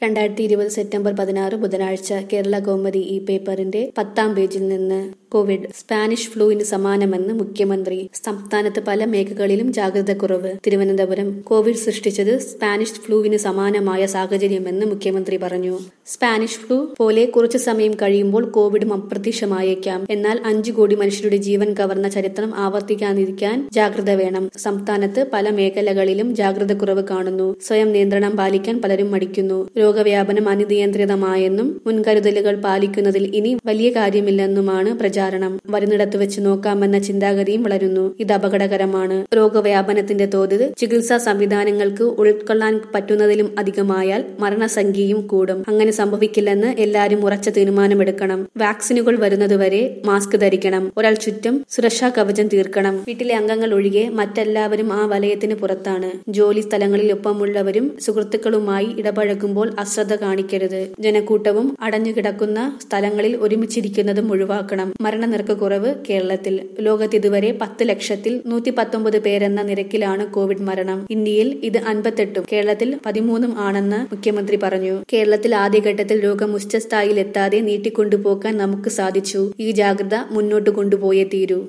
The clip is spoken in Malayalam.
രണ്ടായിരത്തി ഇരുപത് സെപ്റ്റംബർ പതിനാറ് ബുധനാഴ്ച കേരള കൗമുദി ഈ പേപ്പറിന്റെ പത്താം പേജിൽ നിന്ന് കോവിഡ് സ്പാനിഷ് ഫ്ലൂവിന് സമാനമെന്ന് മുഖ്യമന്ത്രി സംസ്ഥാനത്ത് പല മേഖലകളിലും ജാഗ്രത കുറവ് തിരുവനന്തപുരം കോവിഡ് സൃഷ്ടിച്ചത് സ്പാനിഷ് ഫ്ലൂവിന് സമാനമായ സാഹചര്യമെന്ന് മുഖ്യമന്ത്രി പറഞ്ഞു സ്പാനിഷ് ഫ്ലൂ പോലെ കുറച്ചു സമയം കഴിയുമ്പോൾ കോവിഡും അപ്രത്യക്ഷമായേക്കാം എന്നാൽ അഞ്ചു കോടി മനുഷ്യരുടെ ജീവൻ കവർന്ന ചരിത്രം ആവർത്തിക്കാതിരിക്കാൻ ജാഗ്രത വേണം സംസ്ഥാനത്ത് പല മേഖലകളിലും ജാഗ്രത കുറവ് കാണുന്നു സ്വയം നിയന്ത്രണം പാലിക്കാൻ പലരും മടിക്കുന്നു രോഗവ്യാപനം അനിയന്ത്രിതമായെന്നും മുൻകരുതലുകൾ പാലിക്കുന്നതിൽ ഇനി വലിയ കാര്യമില്ലെന്നുമാണ് പ്രചാരണം വരുന്നിടത്ത് വെച്ച് നോക്കാമെന്ന ചിന്താഗതിയും വളരുന്നു ഇത് അപകടകരമാണ് രോഗവ്യാപനത്തിന്റെ തോത് ചികിത്സാ സംവിധാനങ്ങൾക്ക് ഉൾക്കൊള്ളാൻ പറ്റുന്നതിലും അധികമായാൽ മരണസംഖ്യയും കൂടും അങ്ങനെ സംഭവിക്കില്ലെന്ന് എല്ലാവരും ഉറച്ച തീരുമാനമെടുക്കണം വാക്സിനുകൾ വരുന്നതുവരെ മാസ്ക് ധരിക്കണം ഒരാൾ ചുറ്റും സുരക്ഷാ കവചം തീർക്കണം വീട്ടിലെ അംഗങ്ങൾ ഒഴികെ മറ്റെല്ലാവരും ആ വലയത്തിന് പുറത്താണ് ജോലി സ്ഥലങ്ങളിൽ ഒപ്പമുള്ളവരും സുഹൃത്തുക്കളുമായി ഇടപഴകുമ്പോൾ അശ്രദ്ധ കാണിക്കരുത് ജനക്കൂട്ടവും അടഞ്ഞുകിടക്കുന്ന സ്ഥലങ്ങളിൽ ഒരുമിച്ചിരിക്കുന്നതും ഒഴിവാക്കണം മരണനിരക്ക് കുറവ് കേരളത്തിൽ ലോകത്ത് ഇതുവരെ പത്ത് ലക്ഷത്തിൽ നൂറ്റി പത്തൊമ്പത് പേരെന്ന നിരക്കിലാണ് കോവിഡ് മരണം ഇന്ത്യയിൽ ഇത് അൻപത്തെട്ടും കേരളത്തിൽ പതിമൂന്നും ആണെന്ന് മുഖ്യമന്ത്രി പറഞ്ഞു കേരളത്തിൽ ആദ്യഘട്ടത്തിൽ രോഗം ഉച്ചസ്ഥായിയിൽ എത്താതെ നീട്ടിക്കൊണ്ടുപോകാൻ നമുക്ക് സാധിച്ചു ഈ ജാഗ്രത മുന്നോട്ട് കൊണ്ടുപോയേ തീരൂ